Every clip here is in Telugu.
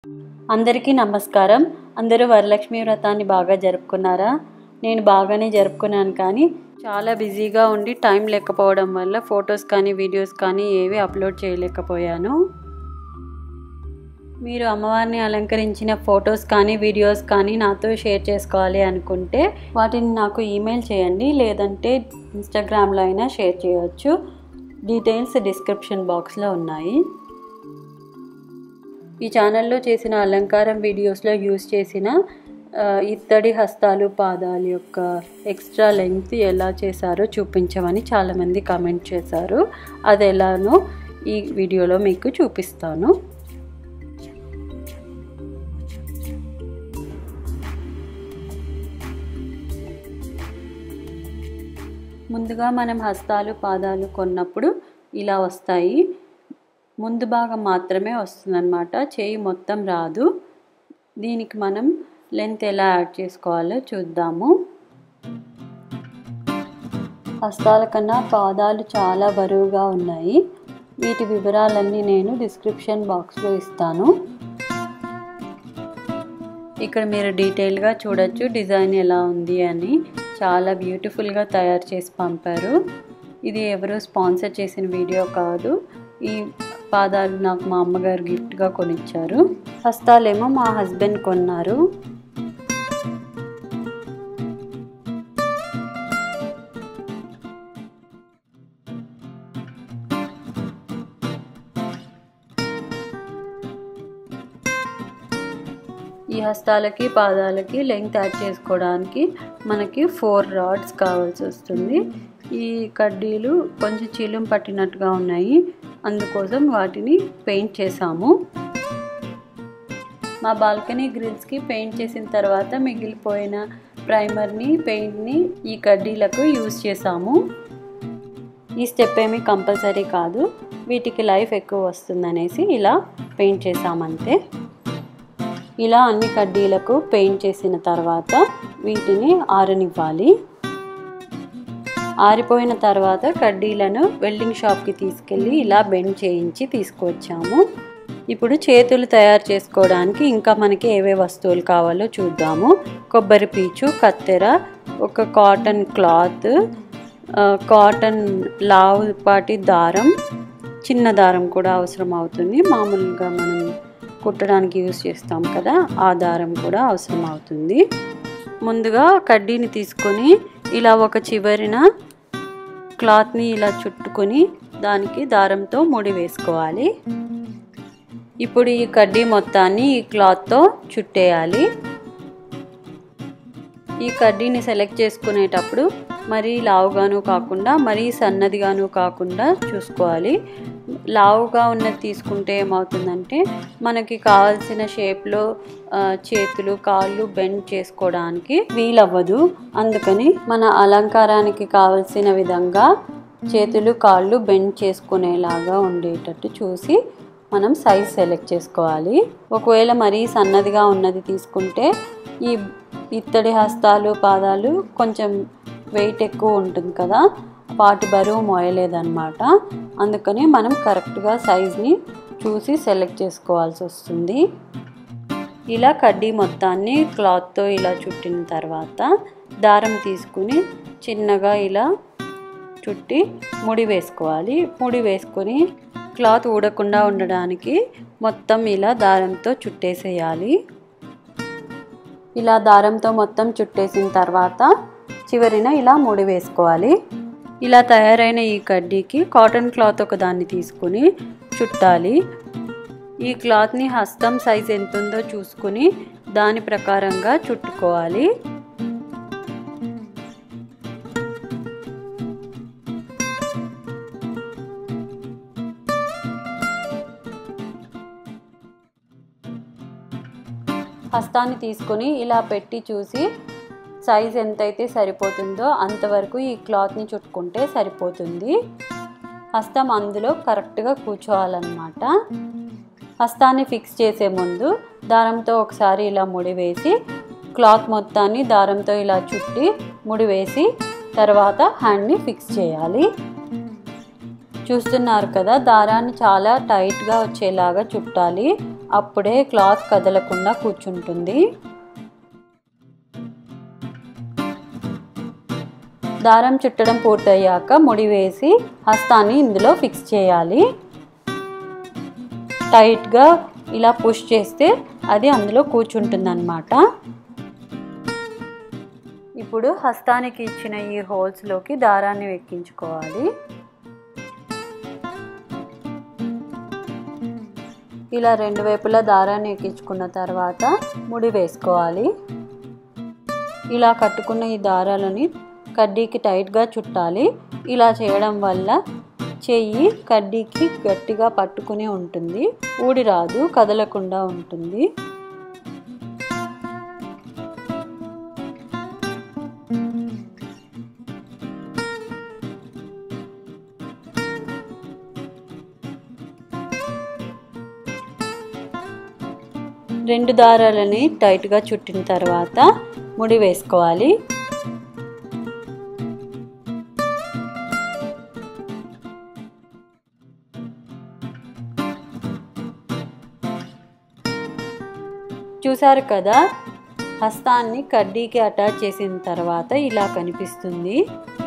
అందరికీ నమస్కారం అందరూ వరలక్ష్మి వ్రతాన్ని బాగా జరుపుకున్నారా నేను బాగానే జరుపుకున్నాను కానీ చాలా బిజీగా ఉండి టైం లేకపోవడం వల్ల ఫొటోస్ కానీ వీడియోస్ కానీ ఏవి అప్లోడ్ చేయలేకపోయాను మీరు అమ్మవారిని అలంకరించిన ఫొటోస్ కానీ వీడియోస్ కానీ నాతో షేర్ చేసుకోవాలి అనుకుంటే వాటిని నాకు ఈమెయిల్ చేయండి లేదంటే ఇన్స్టాగ్రామ్లో అయినా షేర్ చేయవచ్చు డీటెయిల్స్ డిస్క్రిప్షన్ బాక్స్లో ఉన్నాయి ఈ ఛానల్లో చేసిన అలంకారం వీడియోస్లో యూస్ చేసిన ఆ, ఇత్తడి హస్తాలు పాదాలు యొక్క ఎక్స్ట్రా లెంగ్త్ ఎలా చేశారో చూపించమని చాలామంది కామెంట్ చేశారు అది ఎలానో ఈ వీడియోలో మీకు చూపిస్తాను ముందుగా మనం హస్తాలు పాదాలు కొన్నప్పుడు ఇలా వస్తాయి ముందు భాగం మాత్రమే వస్తుందన్నమాట చేయి మొత్తం రాదు దీనికి మనం లెంత్ ఎలా యాడ్ చేసుకోవాలో చూద్దాము హస్తాల కన్నా పాదాలు చాలా బరువుగా ఉన్నాయి వీటి వివరాలన్నీ నేను డిస్క్రిప్షన్ బాక్స్లో ఇస్తాను ఇక్కడ మీరు డీటెయిల్గా చూడొచ్చు డిజైన్ ఎలా ఉంది అని చాలా బ్యూటిఫుల్గా తయారు చేసి పంపారు ఇది ఎవరో స్పాన్సర్ చేసిన వీడియో కాదు ఈ పాదాలు నాకు మా అమ్మగారు గిఫ్ట్గా కొనిచ్చారు హస్తాలేమో మా హస్బెండ్ కొన్నారు ఈ హస్తాలకి పాదాలకి లెంగ్త్ యాడ్ చేసుకోవడానికి మనకి ఫోర్ రాడ్స్ కావాల్సి వస్తుంది ఈ కడ్డీలు కొంచెం చీలం పట్టినట్టుగా ఉన్నాయి అందుకోసం వాటిని పెయింట్ చేసాము మా బాల్కనీ గ్రిల్స్కి పెయింట్ చేసిన తర్వాత మిగిలిపోయిన ప్రైమర్ని పెయింట్ని ఈ కడ్డీలకు యూజ్ చేసాము ఈ స్టెప్ ఏమీ కంపల్సరీ కాదు వీటికి లైఫ్ ఎక్కువ వస్తుందనేసి ఇలా పెయింట్ చేసామంతే ఇలా అన్ని కడ్డీలకు పెయింట్ చేసిన తర్వాత వీటిని ఆరనివ్వాలి ఆరిపోయిన తర్వాత కడ్డీలను వెల్డింగ్ షాప్కి తీసుకెళ్ళి ఇలా బెండ్ చేయించి తీసుకొచ్చాము ఇప్పుడు చేతులు తయారు చేసుకోవడానికి ఇంకా మనకి ఏవే వస్తువులు కావాలో చూద్దాము కొబ్బరి పీచు కత్తెర ఒక కాటన్ క్లాత్ కాటన్ లావుపాటి దారం చిన్న దారం కూడా అవసరం అవుతుంది మామూలుగా మనం కుట్టడానికి యూస్ చేస్తాం కదా ఆ దారం కూడా అవసరం అవుతుంది ముందుగా కడ్డీని తీసుకొని ఇలా ఒక చివరిన క్లాత్ని ఇలా చుట్టుకొని దానికి దారంతో ముడి వేసుకోవాలి ఇప్పుడు ఈ కడ్డీ మొత్తాన్ని ఈ క్లాత్తో చుట్టేయాలి ఈ కడ్డీని సెలెక్ట్ చేసుకునేటప్పుడు మరీ లావుగాను కాకుండా మరీ సన్నదిగాను కాకుండా చూసుకోవాలి లావుగా ఉన్నది తీసుకుంటే ఏమవుతుందంటే మనకి కావాల్సిన షేప్లో చేతులు కాళ్ళు బెండ్ చేసుకోవడానికి వీలవ్వదు అందుకని మన అలంకారానికి కావలసిన విధంగా చేతులు కాళ్ళు బెండ్ చేసుకునేలాగా ఉండేటట్టు చూసి మనం సైజ్ సెలెక్ట్ చేసుకోవాలి ఒకవేళ మరీ సన్నదిగా ఉన్నది తీసుకుంటే ఈ ఇత్తడి హస్తాలు పాదాలు కొంచెం వెయిట్ ఎక్కువ ఉంటుంది కదా వాటి బరువు మోయలేదన్నమాట అందుకని మనం కరెక్ట్గా సైజ్ని చూసి సెలెక్ట్ చేసుకోవాల్సి వస్తుంది ఇలా కడ్డీ మొత్తాన్ని క్లాత్తో ఇలా చుట్టిన తర్వాత దారం తీసుకుని చిన్నగా ఇలా చుట్టి ముడి వేసుకోవాలి ముడి వేసుకొని క్లాత్ ఊడకుండా ఉండడానికి మొత్తం ఇలా దారంతో చుట్టేసేయాలి ఇలా దారంతో మొత్తం చుట్టేసిన తర్వాత చివరిన ఇలా ముడి వేసుకోవాలి ఇలా తయారైన ఈ కడ్డీకి కాటన్ క్లాత్ ఒక దాన్ని తీసుకుని చుట్టాలి ఈ క్లాత్ని హస్తం సైజ్ ఎంత ఉందో చూసుకుని దాని ప్రకారంగా చుట్టుకోవాలి హస్తాన్ని తీసుకొని ఇలా పెట్టి చూసి సైజ్ ఎంతైతే సరిపోతుందో అంతవరకు ఈ క్లాత్ని చుట్టుకుంటే సరిపోతుంది హస్తం అందులో కరెక్ట్గా కూర్చోవాలన్నమాట హస్తాన్ని ఫిక్స్ చేసే ముందు దారంతో ఒకసారి ఇలా ముడి వేసి క్లాత్ మొత్తాన్ని దారంతో ఇలా చుట్టి ముడి వేసి తర్వాత హ్యాండ్ని ఫిక్స్ చేయాలి చూస్తున్నారు కదా దారాన్ని చాలా టైట్గా వచ్చేలాగా చుట్టాలి అప్పుడే క్లాత్ కదలకుండా కూర్చుంటుంది దారం చుట్టడం పూర్తయ్యాక ముడి వేసి హస్తాన్ని ఇందులో ఫిక్స్ చేయాలి టైట్గా ఇలా పుష్ చేస్తే అది అందులో కూర్చుంటుంది అనమాట ఇప్పుడు హస్తానికి ఇచ్చిన ఈ హోల్స్లోకి దారాన్ని ఎక్కించుకోవాలి ఇలా రెండు వైపులా దారాన్ని ఎక్కించుకున్న తర్వాత ముడి వేసుకోవాలి ఇలా కట్టుకున్న ఈ దారాలని కడ్డీకి టైట్గా చుట్టాలి ఇలా చేయడం వల్ల చెయ్యి కడ్డీకి గట్టిగా పట్టుకుని ఉంటుంది ఊడి రాదు కదలకుండా ఉంటుంది రెండు దారాలని టైట్గా చుట్టిన తర్వాత ముడి వేసుకోవాలి చూసారు కదా హస్తాన్ని కడ్డీకి అటాచ్ చేసిన తర్వాత ఇలా కనిపిస్తుంది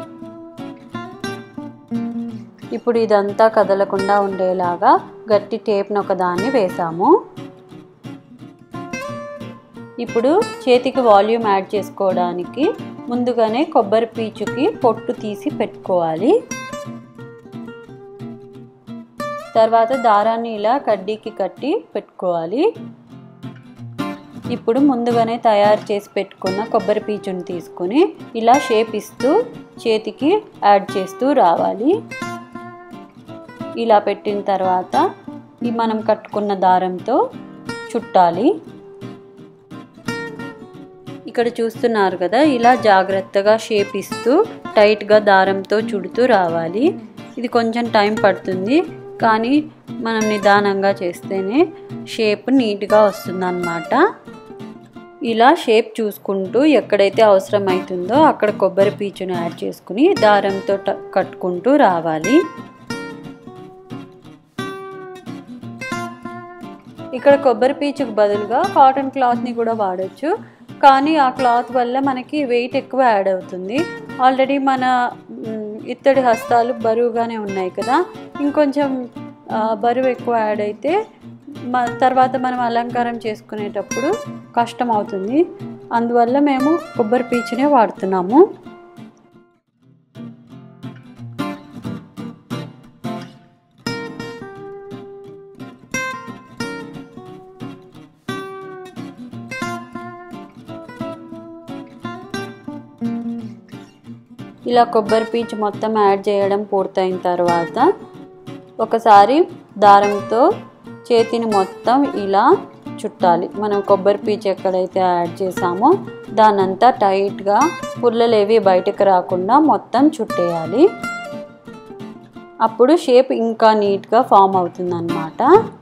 ఇప్పుడు ఇదంతా కదలకుండా ఉండేలాగా గట్టి టేప్ను ఒకదాన్ని వేసాము ఇప్పుడు చేతికి వాల్యూమ్ యాడ్ చేసుకోవడానికి ముందుగానే కొబ్బరి పీచుకి పొట్టు తీసి పెట్టుకోవాలి తర్వాత దారాన్ని ఇలా కడ్డీకి కట్టి పెట్టుకోవాలి ఇప్పుడు ముందుగానే తయారు చేసి పెట్టుకున్న కొబ్బరి పీచుని తీసుకుని ఇలా షేప్ ఇస్తూ చేతికి యాడ్ చేస్తూ రావాలి ఇలా పెట్టిన తర్వాత ఈ మనం కట్టుకున్న దారంతో చుట్టాలి ఇక్కడ చూస్తున్నారు కదా ఇలా జాగ్రత్తగా షేప్ ఇస్తూ టైట్గా దారంతో చుడుతూ రావాలి ఇది కొంచెం టైం పడుతుంది కానీ మనం నిదానంగా చేస్తేనే షేప్ నీట్గా వస్తుందన్నమాట ఇలా షేప్ చూసుకుంటూ ఎక్కడైతే అవసరం అవుతుందో అక్కడ కొబ్బరి పీచును యాడ్ చేసుకుని దారంతో కట్టుకుంటూ రావాలి ఇక్కడ కొబ్బరి పీచుకు బదులుగా కాటన్ క్లాత్ని కూడా వాడచ్చు కానీ ఆ క్లాత్ వల్ల మనకి వెయిట్ ఎక్కువ యాడ్ అవుతుంది ఆల్రెడీ మన ఇత్తడి హస్తాలు బరువుగానే ఉన్నాయి కదా ఇంకొంచెం బరువు ఎక్కువ యాడ్ అయితే మ తర్వాత మనం అలంకారం చేసుకునేటప్పుడు కష్టం అవుతుంది అందువల్ల మేము కొబ్బరి పీచునే వాడుతున్నాము ఇలా కొబ్బరి పీచు మొత్తం యాడ్ చేయడం పూర్తయిన తర్వాత ఒకసారి దారంతో చేతిని మొత్తం ఇలా చుట్టాలి మనం కొబ్బరి పీచు ఎక్కడైతే యాడ్ చేసామో దానంతా టైట్గా పుల్లలు ఏవి బయటకు రాకుండా మొత్తం చుట్టేయాలి అప్పుడు షేప్ ఇంకా నీట్గా ఫామ్ అవుతుందన్నమాట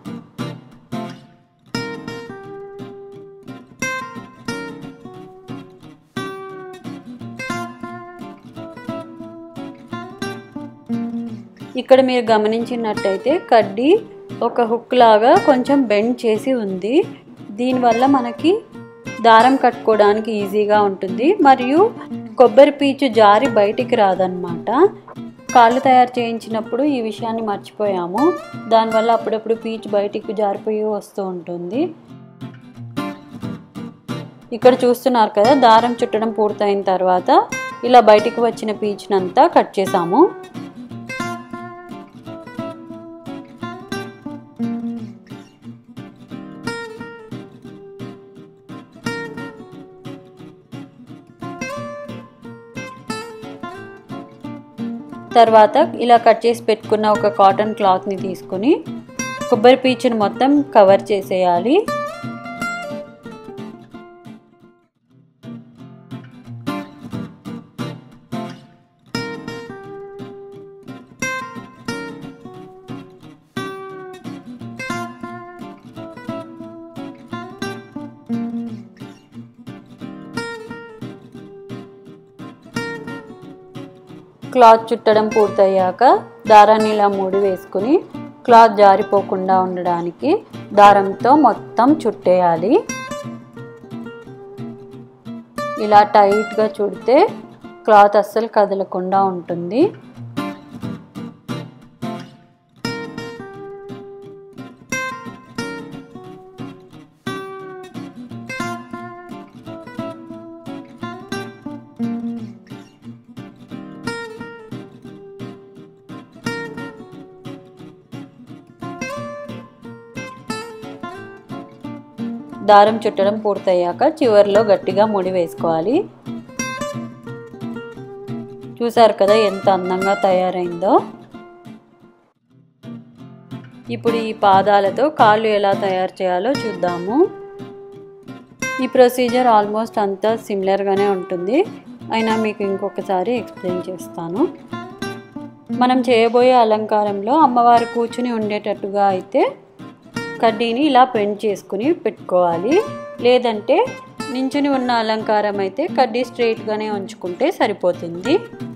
ఇక్కడ మీరు గమనించినట్టయితే కడ్డీ ఒక హుక్ లాగా కొంచెం బెండ్ చేసి ఉంది దీనివల్ల మనకి దారం కట్టుకోవడానికి ఈజీగా ఉంటుంది మరియు కొబ్బరి పీచు జారి బయటికి రాదనమాట కాళ్ళు తయారు చేయించినప్పుడు ఈ విషయాన్ని మర్చిపోయాము దానివల్ల అప్పుడప్పుడు పీచు బయటికి జారిపోయి వస్తూ ఉంటుంది ఇక్కడ చూస్తున్నారు కదా దారం చుట్టడం పూర్తయిన తర్వాత ఇలా బయటికి వచ్చిన పీచునంతా కట్ చేసాము తర్వాత ఇలా కట్ చేసి పెట్టుకున్న ఒక కాటన్ క్లాత్ని తీసుకుని కొబ్బరి పీచుని మొత్తం కవర్ చేసేయాలి క్లాత్ చుట్టడం పూర్తయ్యాక దారాన్ని ఇలా ముడి వేసుకుని క్లాత్ జారిపోకుండా ఉండడానికి దారంతో మొత్తం చుట్టేయాలి ఇలా టైట్గా చుడితే క్లాత్ అస్సలు కదలకుండా ఉంటుంది దారం చుట్టడం పూర్తయ్యాక చివరిలో గట్టిగా ముడి వేసుకోవాలి చూసారు కదా ఎంత అందంగా తయారైందో ఇప్పుడు ఈ పాదాలతో కాళ్ళు ఎలా తయారు చేయాలో చూద్దాము ఈ ప్రొసీజర్ ఆల్మోస్ట్ అంతా సిమిలర్గానే ఉంటుంది అయినా మీకు ఇంకొకసారి ఎక్స్ప్లెయిన్ చేస్తాను మనం చేయబోయే అలంకారంలో అమ్మవారు కూర్చుని ఉండేటట్టుగా అయితే కడ్డీని ఇలా పెండ్ చేసుకుని పెట్టుకోవాలి లేదంటే నించుని ఉన్న అలంకారం అయితే కడ్డీ స్ట్రైట్గానే ఉంచుకుంటే సరిపోతుంది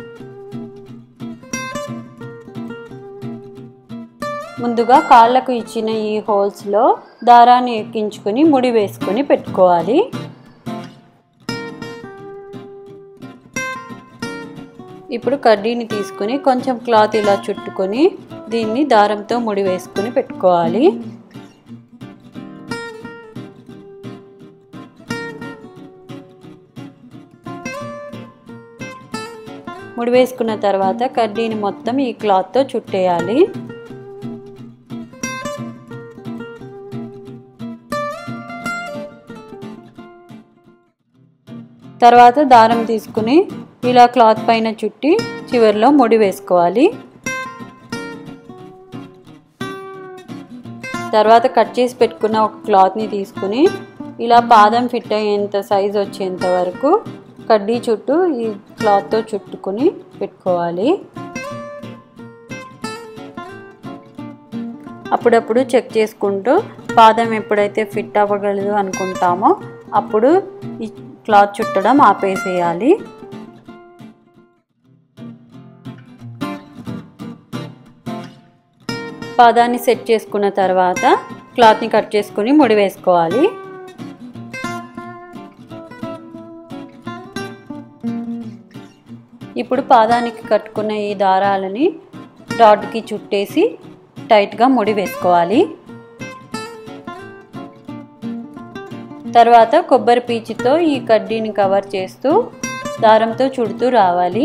ముందుగా కాళ్ళకు ఇచ్చిన ఈ హోల్స్లో దారాన్ని ఎక్కించుకొని ముడి వేసుకొని పెట్టుకోవాలి ఇప్పుడు కడ్డీని తీసుకుని కొంచెం క్లాత్ ఇలా చుట్టుకొని దీన్ని దారంతో ముడి వేసుకుని పెట్టుకోవాలి ముడి వేసుకున్న తర్వాత కడ్డీని మొత్తం ఈ క్లాత్తో చుట్టేయాలి తర్వాత దారం తీసుకుని ఇలా క్లాత్ పైన చుట్టి చివరిలో ముడి వేసుకోవాలి తర్వాత కట్ చేసి పెట్టుకున్న ఒక క్లాత్ని తీసుకుని ఇలా పాదం ఫిట్ అయ్యేంత సైజ్ వచ్చేంత వరకు కడ్డీ చుట్టూ ఈ క్లాత్తో చుట్టుకుని పెట్టుకోవాలి అప్పుడప్పుడు చెక్ చేసుకుంటూ పాదం ఎప్పుడైతే ఫిట్ అవ్వగలదు అనుకుంటామో అప్పుడు ఈ క్లాత్ చుట్టడం ఆపేసేయాలి పాదాన్ని సెట్ చేసుకున్న తర్వాత క్లాత్ని కట్ చేసుకుని ముడి వేసుకోవాలి ఇప్పుడు పాదానికి కట్టుకున్న ఈ దారాలని డాట్కి చుట్టేసి టైట్గా ముడి వేసుకోవాలి తర్వాత కొబ్బరి పీచుతో ఈ కడ్డీని కవర్ చేస్తూ దారంతో చుడుతూ రావాలి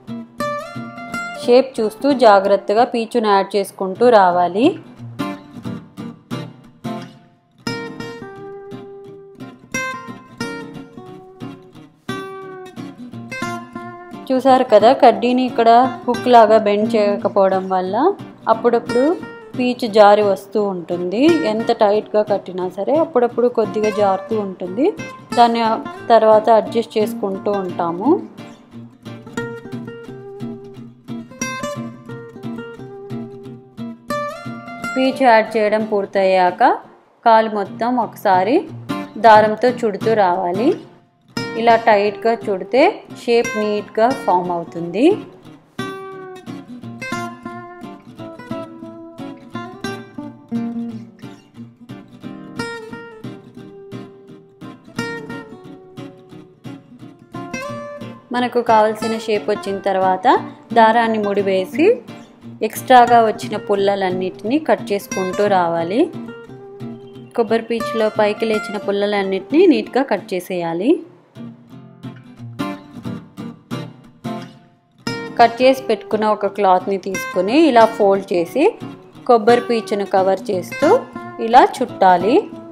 షేప్ చూస్తూ జాగ్రత్తగా పీచును యాడ్ చేసుకుంటూ రావాలి చూసారు కదా కడ్డీని ఇక్కడ హుక్ లాగా బెండ్ చేయకపోవడం వల్ల అప్పుడప్పుడు పీచు జారి వస్తూ ఉంటుంది ఎంత టైట్గా కట్టినా సరే అప్పుడప్పుడు కొద్దిగా జారుతూ ఉంటుంది దాన్ని తర్వాత అడ్జస్ట్ చేసుకుంటూ ఉంటాము పీచు యాడ్ చేయడం పూర్తయ్యాక కాలు మొత్తం ఒకసారి దారంతో చుడుతూ రావాలి ఇలా టైట్గా చుడితే షేప్ నీట్గా ఫామ్ అవుతుంది మనకు కావలసిన షేప్ వచ్చిన తర్వాత దారాన్ని ముడివేసి ఎక్స్ట్రాగా వచ్చిన పుల్లలన్నిటినీ కట్ చేసుకుంటూ రావాలి కొబ్బరి పీచులో పైకి లేచిన పుల్లలన్నిటినీ నీట్గా కట్ చేసేయాలి కట్ చేసి పెట్టుకున్న ఒక క్లాత్ని తీసుకుని ఇలా ఫోల్డ్ చేసి కొబ్బరి పీచును కవర్ చేస్తూ ఇలా చుట్టాలి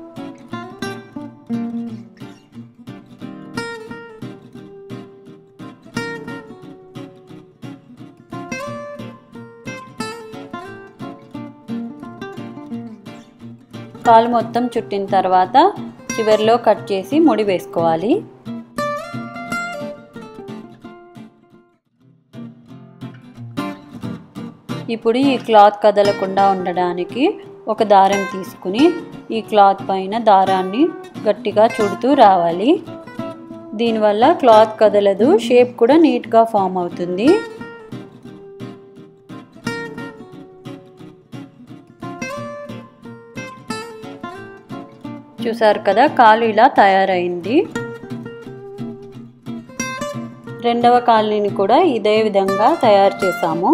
కాలు మొత్తం చుట్టిన తర్వాత చివరిలో కట్ చేసి ముడి వేసుకోవాలి ఇప్పుడు ఈ క్లాత్ కదలకుండా ఉండడానికి ఒక దారం తీసుకుని ఈ క్లాత్ పైన దారాన్ని గట్టిగా చుడుతూ రావాలి దీనివల్ల క్లాత్ కదలదు షేప్ కూడా నీట్గా ఫామ్ అవుతుంది చూసారు కదా కాలు ఇలా తయారైంది రెండవ కాలనీని కూడా ఇదే విధంగా తయారు చేసాము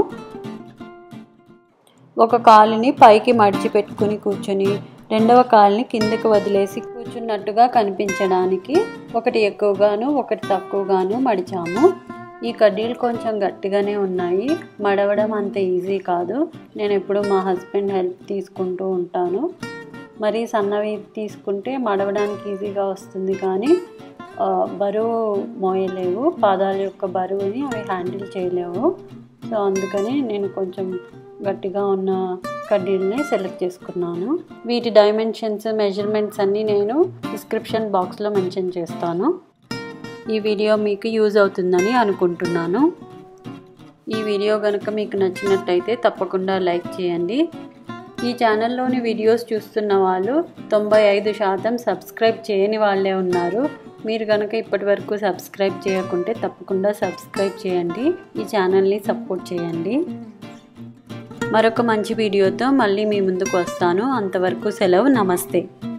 ఒక కాలుని పైకి మడిచి పెట్టుకుని కూర్చొని రెండవ కాలుని కిందకి వదిలేసి కూర్చున్నట్టుగా కనిపించడానికి ఒకటి ఎక్కువగాను ఒకటి తక్కువగాను మడిచాము ఈ కడ్డీలు కొంచెం గట్టిగానే ఉన్నాయి మడవడం అంత ఈజీ కాదు నేను ఎప్పుడు మా హస్బెండ్ హెల్ప్ తీసుకుంటూ ఉంటాను మరి సన్నవి తీసుకుంటే మడవడానికి ఈజీగా వస్తుంది కానీ బరువు మోయలేవు పాదాల యొక్క బరువుని అవి హ్యాండిల్ చేయలేవు సో అందుకని నేను కొంచెం గట్టిగా ఉన్న కడ్డీల్ని సెలెక్ట్ చేసుకున్నాను వీటి డైమెన్షన్స్ మెజర్మెంట్స్ అన్నీ నేను డిస్క్రిప్షన్ బాక్స్లో మెన్షన్ చేస్తాను ఈ వీడియో మీకు యూజ్ అవుతుందని అనుకుంటున్నాను ఈ వీడియో కనుక మీకు నచ్చినట్టయితే తప్పకుండా లైక్ చేయండి ఈ ఛానల్లోని వీడియోస్ చూస్తున్న వాళ్ళు తొంభై ఐదు శాతం సబ్స్క్రైబ్ చేయని వాళ్ళే ఉన్నారు మీరు కనుక ఇప్పటి వరకు సబ్స్క్రైబ్ చేయకుంటే తప్పకుండా సబ్స్క్రైబ్ చేయండి ఈ ఛానల్ని సపోర్ట్ చేయండి మరొక మంచి వీడియోతో మళ్ళీ మీ ముందుకు వస్తాను అంతవరకు సెలవు నమస్తే